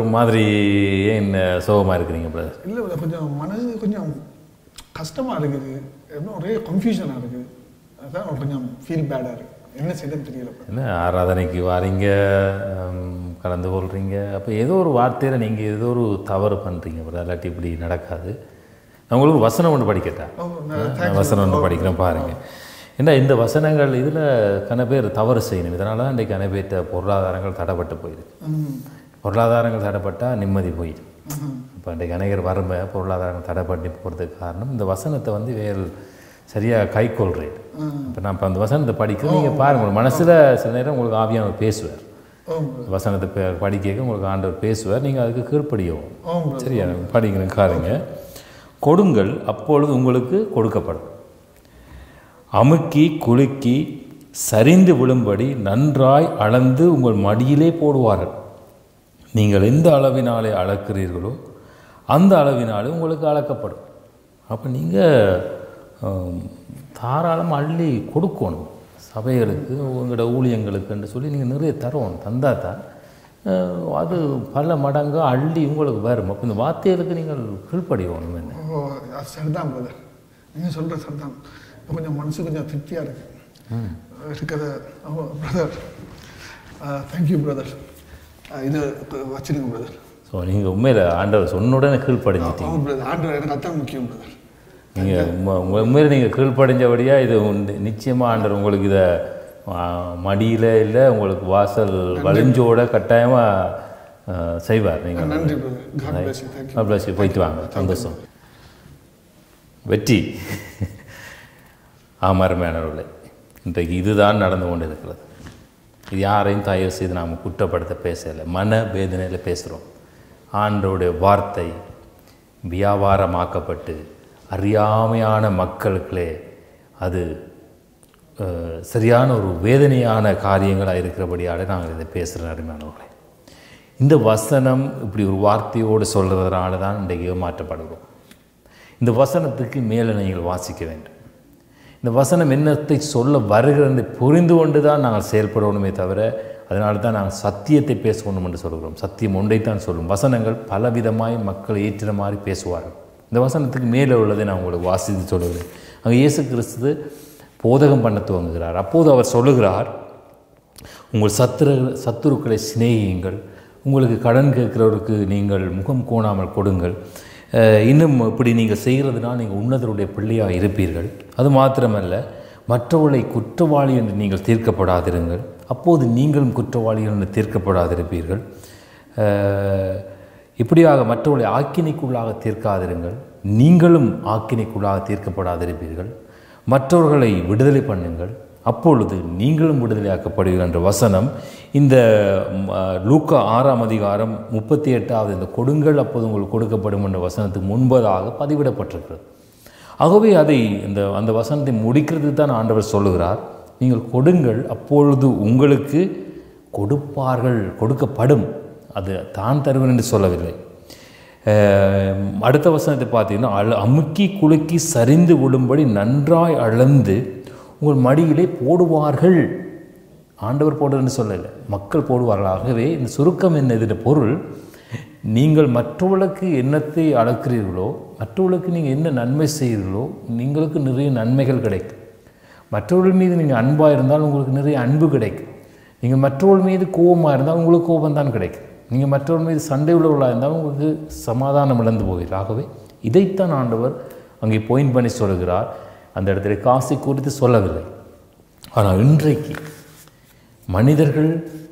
ஒரு மாதிரி ஏன் சோகமாக இருக்கிறீங்க பிரதர் இல்லை கொஞ்சம் மனசு கொஞ்சம் கஷ்டமாக இருக்குது இன்னும் ஒரே கன்ஃபியூஷனாக இருக்குது அதான் கொஞ்சம் ஃபீல் பேடாக இருக்குது என்ன செய்யணும்னு தெரியல இப்ப. என்ன ஆராதனைக்கு வாரீங்க ஹம், கலந்து கொள்கிறீங்க அப்போ ஏதோ ஒரு வார்த்தையில் நீங்கள் ஏதோ ஒரு தவறு பண்ணுறீங்க பிரதர் இல்லாட்டி இப்படி நடக்காது நான் உங்களுக்கு ஒரு வசனம் ஒன்று படிக்கட்டா ஓ, நான் நான் வசனம் ஒன்று படிக்கிறேன் பாருங்கள் ஏன்னா இந்த வசனங்கள் இதில் கன பேர் தவறு செய்யணும் இதனால தான் இன்றைக்கு கன பேர்த்த பொருளாதாரங்கள் தடைப்பட்டு போயிருக்கு ம் பொருளாதாரங்கள் தடைப்பட்டால் நிம்மதி போயிடும் இப்போ இன்றைக்கு அநேகர் வறுமை பொருளாதாரம் தடைப்பட்டு போகிறதுக்கு காரணம் இந்த வசனத்தை வந்து வேறு சரியாக கை கொள்றேன் இப்போ நான் இப்போ அந்த வசனத்தை படிக்கிறேன் நீங்கள் பாருங்கள் உங்கள் மனசில் சில நேரம் உங்களுக்கு ஆவியானவர் பேசுவார் ஓ வசனத்தை பே- படிக்க உங்களுக்கு ஆண்டவர் பேசுவார் நீங்கள் அதுக்கு கீழ்ப்படியவும் ஓ சரியா படிக்கிறேன் காருங்க கொடுங்கள் அப்பொழுது உங்களுக்கு கொடுக்கப்படும் அமுக்கி குலுக்கி சரிந்து விழும்படி நன்றாய் அளந்து உங்கள் மடியிலே போடுவார்கள் நீங்கள் எந்த அளவினாலே அளக்கிறீர்களோ அந்த அளவினாலே உங்களுக்கு அளக்கப்படும் அப்போ நீங்கள் தாராளம் அள்ளி கொடுக்கணும் சபைகளுக்கு உங்களோட ஊழியங்களுக்குன்னு சொல்லி நீங்கள் நிறைய தரணும் தந்தா தான் அஹ், அது பல மடங்கு அள்ளி உங்களுக்கு வரும் அப்போ இந்த வார்த்தைகளுக்கு நீங்கள் கீழ்ப்படியணும் என்ன ஓ அது சரிதான் பிரதர் நீங்கள் சொல்கிற சரிதான் இப்போ கொஞ்சம் மனசு கொஞ்சம் திருப்தியாக இருக்கு இருக்கிற ஓ பிரதர் தேங்க்யூ பிரதர் இது வச்சிருங்க பிரதர் ஸோ நீங்கள் உண்மையில் ஆண்டவர் சொன்ன உடனே கீழ்ப்படிஞ்சிட்டீங்க ஆமாம் பிரதர் ஆண்டவர் எனக்கு அதான் முக்கியம் பிரதர் நீங்கள் உங்கள் உண்மையில் நீங்கள் கீழ்ப்படிஞ்சபடியாக இது உண்டு நிச்சயமாக ஆண்டவர் உங்களுக்கு இதை மடியில் இல்லை உங்களுக்கு வாசல் வலிஞ்சோட கட்டாயமாக செய்வார் நீங்கள் நன்றி brother God bless you thank you bless போயிட்டு வாங்க சந்தோஷம் வெற்றி ஆமரமேனவர்களே இன்றைக்கு இதுதான் நடந்து கொண்டு இருக்கிறது இது யாரையும் தயவு செய்து நாம் குற்றப்படுத்த பேசலை மன வேதனையில் பேசுகிறோம் ஆண்டோடைய வார்த்தை வியாபாரமாக்கப்பட்டு அறியாமையான மக்களுக்களே அது அஹ், சரியான ஒரு வேதனையான காரியங்களாக இருக்கிறபடியால் நாங்கள் இதை பேசுகிற அருமையானவர்களே இந்த வசனம் இப்படி ஒரு வார்த்தையோடு சொல்கிறதுனால தான் இன்றைக்கு ஏமாற்றப்படுகிறோம் இந்த வசனத்துக்கு மேலே நீங்கள் வாசிக்க வேண்டும் இந்த வசனம் என்னத்தை சொல்ல வருகிறது புரிந்து கொண்டு தான் நாங்கள் செயல்படணுமே தவிர அதனால தான் நாங்கள் சத்தியத்தை பேசணும் என்று சொல்கிறோம் சத்தியம் ஒன்றைத்தான் சொல்லும் வசனங்கள் பலவிதமாய் மக்கள் ஏற்றுற மாதிரி பேசுவார்கள் இந்த வசனத்துக்கு மேலே உள்ளதை நான் உங்களுக்கு வாசித்து சொல்லுகிறேன் அங்கே இயேசு கிறிஸ்து போதகம் பண்ண துவங்குகிறார் அப்போது அவர் சொல்லுகிறார் உங்கள் சத்துரு சத்துருக்களை சிநேகியுங்கள் உங்களுக்கு கடன் கேட்கிறவருக்கு நீங்கள் முகம் கோணாமல் கொடுங்கள் அஹ் இன்னும் இப்படி நீங்கள் செய்கிறதுனால் நீங்கள் உன்னதருடைய பிள்ளையாக இருப்பீர்கள் அது மாத்திரமல்ல மற்றவர்களை குற்றவாளி என்று நீங்கள் தீர்க்கப்படாதிருங்கள் அப்போது நீங்களும் குற்றவாளிகள் என்று தீர்க்கப்படாதிருப்பீர்கள் அஹ் இப்படியாக மற்றவர்களை ஆக்கினைக்குள்ளாக தீர்க்காதிருங்கள் நீங்களும் ஆக்கினைக்குள்ளாக தீர்க்கப்படாதிருப்பீர்கள் மற்றவர்களை விடுதலை பண்ணுங்கள் அப்பொழுது நீங்களும் விடுதலையாக்கப்படுவீர்கள் என்ற வசனம் இந்த ம், அ, லூக்கா ஆறாம் அதிகாரம் முப்பத்தி எட்டாவது இந்த கொடுங்கள் அப்போது உங்களுக்கு கொடுக்கப்படும் என்ற வசனத்துக்கு முன்பதாக பதிவிடப்பட்டிருக்கிறது ஆகவே அதை இந்த அந்த வசனத்தை முடிக்கிறதுக்கு தான் ஆண்டவர் சொல்லுகிறார் நீங்கள் கொடுங்கள் அப்பொழுது உங்களுக்கு கொடுப்பார்கள் கொடுக்கப்படும் அது தான் தருவேன் என்று சொல்லவில்லை அஹ், அடுத்த வசனத்தை பார்த்தீங்கன்னா அழ அமுக்கி குலுக்கி சரிந்து விழும்படி நன்றாய் அளந்து உங்கள் மடியிலே போடுவார்கள் ஆண்டவர் போடுறதுன்னு சொல்லலை மக்கள் போடுவார்கள் ஆகவே இந்த சுருக்கம் என்ன இதில் பொருள் நீங்கள் மற்றவர்களுக்கு என்னத்தை அளக்கிறீர்களோ மற்றவர்களுக்கு நீங்கள் என்ன நன்மை செய்கிறீர்களோ நீங்களுக்கு நிறைய நன்மைகள் கிடைக்கும் மற்றவர்கள் மீது நீங்கள் அன்பாக இருந்தால் உங்களுக்கு நிறைய அன்பு கிடைக்கும் நீங்கள் மற்றவர்கள் மீது கோபமாக இருந்தால் உங்களுக்கு கோபம் தான் கிடைக்கும் நீங்கள் மற்றவர்கள் மீது சண்டை உள்ளவர்களாக இருந்தால் உங்களுக்கு சமாதானம் இழந்து போகிறீர்கள் ஆகவே இதைத்தான் ஆண்டவர் அங்கே பாயிண்ட் பண்ணி சொல்கிறார் அந்த இடத்துல காசை குறித்து சொல்லவில்லை ஆனால் இன்றைக்கு மனிதர்கள்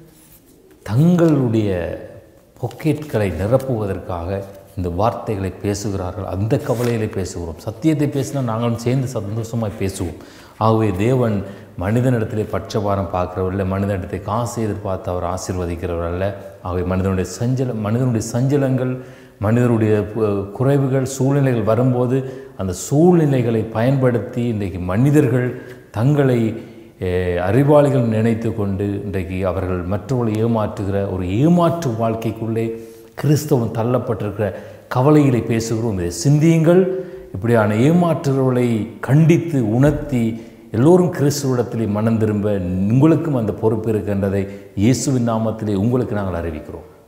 தங்களுடைய பொக்கெட்களை நிரப்புவதற்காக இந்த வார்த்தைகளை பேசுகிறார்கள் அந்த கவலையிலே பேசுகிறோம் சத்தியத்தை பேசினா நாங்களும் சேர்ந்து சந்தோஷமாக பேசுவோம் ஆகவே தேவன் மனிதனிடத்திலே பட்சபாரம் பார்க்கிறவர் இல்லை மனிதனிடத்தை காசு எதிர்பார்த்து அவர் ஆசீர்வதிக்கிறவர் அல்ல ஆகவே மனிதனுடைய சஞ்சல மனிதனுடைய சஞ்சலங்கள் மனிதனுடைய பு- குறைவுகள் சூழ்நிலைகள் வரும்போது அந்த சூழ்நிலைகளை பயன்படுத்தி இன்றைக்கு மனிதர்கள் தங்களை அஹ், அறிவாளிகள் நினைத்து கொண்டு இன்றைக்கு அவர்கள் மற்றவர்களை ஏமாற்றுகிற ஒரு ஏமாற்று வாழ்க்கைக்குள்ளே கிறிஸ்தவம் தள்ளப்பட்டிருக்கிற கவலையிலே பேசுகிறோம் இதை சிந்தியுங்கள் இப்படியான ஏமாற்றுகிறவர்களை கண்டித்து உணர்த்தி எல்லோரும் கிறிஸ்துவிடத்திலே மனம் திரும்ப உங்களுக்கும் அந்த பொறுப்பு இருக்கின்றதை இயேசுவின் நாமத்திலே உங்களுக்கு நாங்கள் அறிவிக்கிறோம்